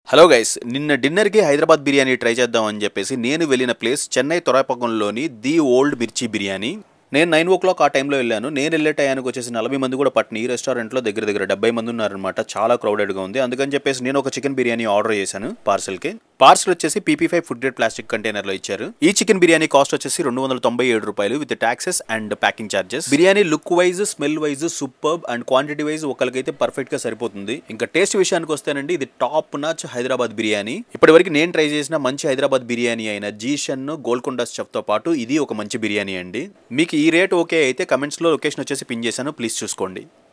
hello guys నిన్న డిన్నర్కి Hyderabad biryani try చేద్దాం అని చెప్పేసి నేను వెళ్ళిన ప్లేస్ చెన్నై తొరాపకంలోని ది ఓల్డ్ మిర్చి బిర్యానీ నేను నైన్ ఓ క్లాక్ ఆ టైంలో వెళ్ళాను నేను వెళ్ళే టయానికి వచ్చేసి నలభై మంది కూడా పట్టిన ఈ రెస్టారెంట్లో దగ్గర దగ్గర డెబ్బై మంది ఉన్నారనమాట చాలా క్రౌడెడ్గా ఉంది అందుకని చెప్పేసి నేను ఒక చికెన్ బిర్యానీ ఆర్డర్ చేశాను పార్సల్కి పార్సల్ వచ్చేసి PP five food grade plastic కంటైనర్లో ఇచ్చారు ఈ చికెన్ బిర్యానీ కాస్ట్ వచ్చేసి రెండు వందల తొంభై ఏడు రూపాయలు with taxes and packing charges biryani look wise smell wise superb and quantity wise ఒకరికైతే పర్ఫెక్ట్ గా సరిపోతుంది ఇంకా టేస్ట్ విషయానికి వస్తేనండి ఇది టాప్ నాచ్ హైదరాబాద్ బిర్యానీ ఇప్పటివరకు నేను ట్రై చేసిన మంచి హైదరాబాద్ బిర్యానీ అయిన జీషన్ గోల్కొండ స్టఫ్ తో పాటు ఇది ఒక మంచి బిర్యానీ అండి మీకు ఈ రేట్ ఓకే అయితే కమెంట్స్ లో లొకేషన్ వచ్చేసి పిన్ చేశాను ప్లీజ్ చూసుకోండి